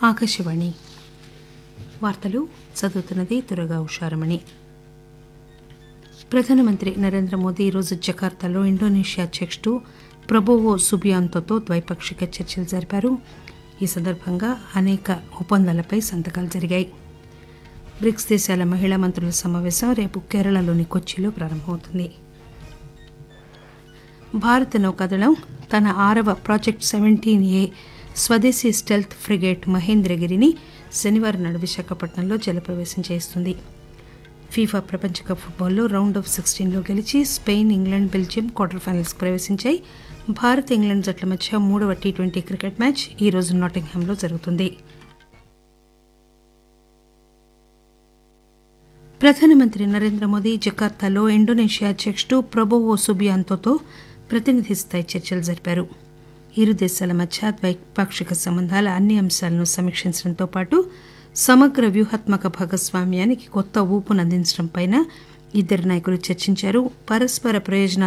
ఆకాశవాణి వార్తలు చదువుతున్నది దురగా ఉషారమణి ప్రధానమంత్రి నరేంద్ర మోదీ ఈరోజు జకార్తాలో ఇండోనేషియా అధ్యక్షుడు ప్రబోవో సుబియాంతోతో ద్వైపాక్షిక చర్చలు జరిపారు ఈ సందర్భంగా అనేక ఒప్పందాలపై సంతకాలు జరిగాయి బ్రిక్స్ దేశాల మహిళా మంత్రుల సమావేశం రేపు కేరళలోని కొచ్చిలో ప్రారంభమవుతుంది భారత నౌకాదళం తన ఆరవ ప్రాజెక్ట్ సెవెంటీన్ ఏ స్వదేశీ స్టెల్త్ ఫ్రిగేట్ మహేంద్రగిరిని శనివారం నాడు విశాఖపట్నంలో జలప్రవేశం చేస్తుంది ఫీఫా ప్రపంచ కప్ ఫుట్బాల్లో రౌండ్ ఆఫ్ సిక్స్టీన్లో గెలిచి స్పెయిన్ ఇంగ్లాండ్ బెల్జియం క్వార్టర్ ఫైనల్స్కి ప్రవేశించాయి భారత్ ఇంగ్లాండ్ జట్ల మధ్య మూడవ టీ ట్వంటీ క్రికెట్ మ్యాచ్ ఈ రోజు నాటింగ్హామ్లో జరుగుతుంది ప్రధానమంత్రి నరేంద్ర మోదీ జకార్తాలో ఇండోనేషియా అధ్యక్షుడు ప్రబోవో సుబియాంతోతో ప్రతినిధి స్థాయి చర్చలు జరిపారు ఇరు దేశాల మధ్య ద్వైపాక్షిక సంబంధాల అన్ని అంశాలను సమీక్షించడంతో పాటు సమగ్ర వ్యూహాత్మక భాగస్వామ్యానికి కొత్త ఊపునందించడంపై ఇద్దరు నాయకులు చర్చించారు పరస్పర ప్రయోజనాలు